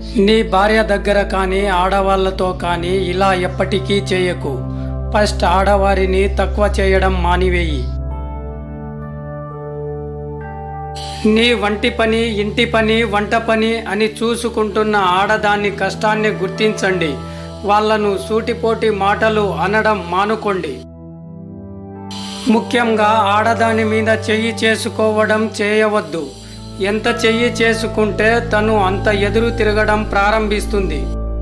నీ భార్య దగ్గర కానీ ఆడవాళ్ళతో కానీ ఇలా ఎప్పటికీ చేయకు ఫస్ట్ ఆడవారిని తక్కువ చేయడం మానివేయి నీ వంటి పని ఇంటి పని వంట పని అని చూసుకుంటున్న ఆడదాని కష్టాన్ని గుర్తించండి వాళ్ళను సూటిపోటి మాటలు అనడం మానుకోండి ముఖ్యంగా ఆడదాని మీద చెయ్యి చేసుకోవడం చేయవద్దు ఎంత చెయ్యి చేసుకుంటే తను అంత ఎదురు తిరగడం ప్రారంభిస్తుంది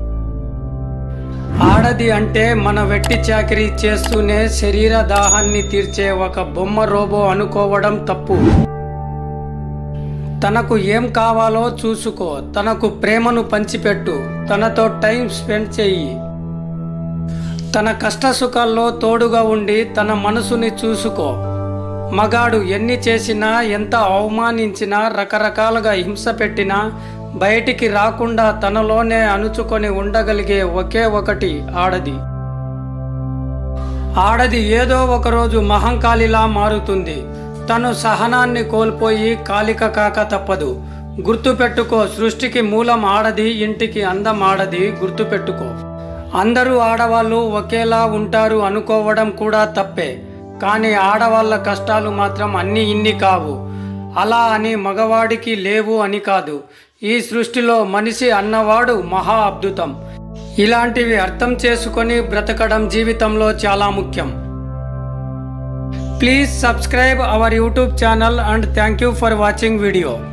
ఆడది అంటే మన వెట్టి చాకిరీ చేస్తూనే శరీర దాహాన్ని తీర్చే ఒక బొమ్మ రోబో అనుకోవడం తప్పు తనకు ఏం కావాలో చూసుకో తనకు ప్రేమను పంచిపెట్టు తనతో టైం స్పెండ్ చెయ్యి తన కష్ట సుఖాల్లో తోడుగా ఉండి తన మనసుని చూసుకో మగాడు ఎన్ని చేసినా ఎంత అవమానించినా రకరకాలుగా హింస పెట్టినా బయటికి రాకుండా తనలోనే అణుచుకొని ఉండగలిగే ఒకే ఒకటి ఆడది ఆడది ఏదో ఒకరోజు మహంకాళిలా మారుతుంది తను సహనాన్ని కోల్పోయి కాలిక కాక తప్పదు గుర్తుపెట్టుకో సృష్టికి మూలం ఆడది ఇంటికి అందం ఆడది గుర్తుపెట్టుకో అందరూ ఆడవాళ్ళు ఒకేలా ఉంటారు అనుకోవడం కూడా తప్పే కానీ ఆడవాళ్ళ కష్టాలు మాత్రం అన్ని ఇన్ని కావు అలా అని మగవాడికి లేవు అని కాదు ఈ సృష్టిలో మనిషి అన్నవాడు మహా అద్భుతం ఇలాంటివి అర్థం చేసుకొని బ్రతకడం జీవితంలో చాలా ముఖ్యం please subscribe our YouTube channel and thank you for watching video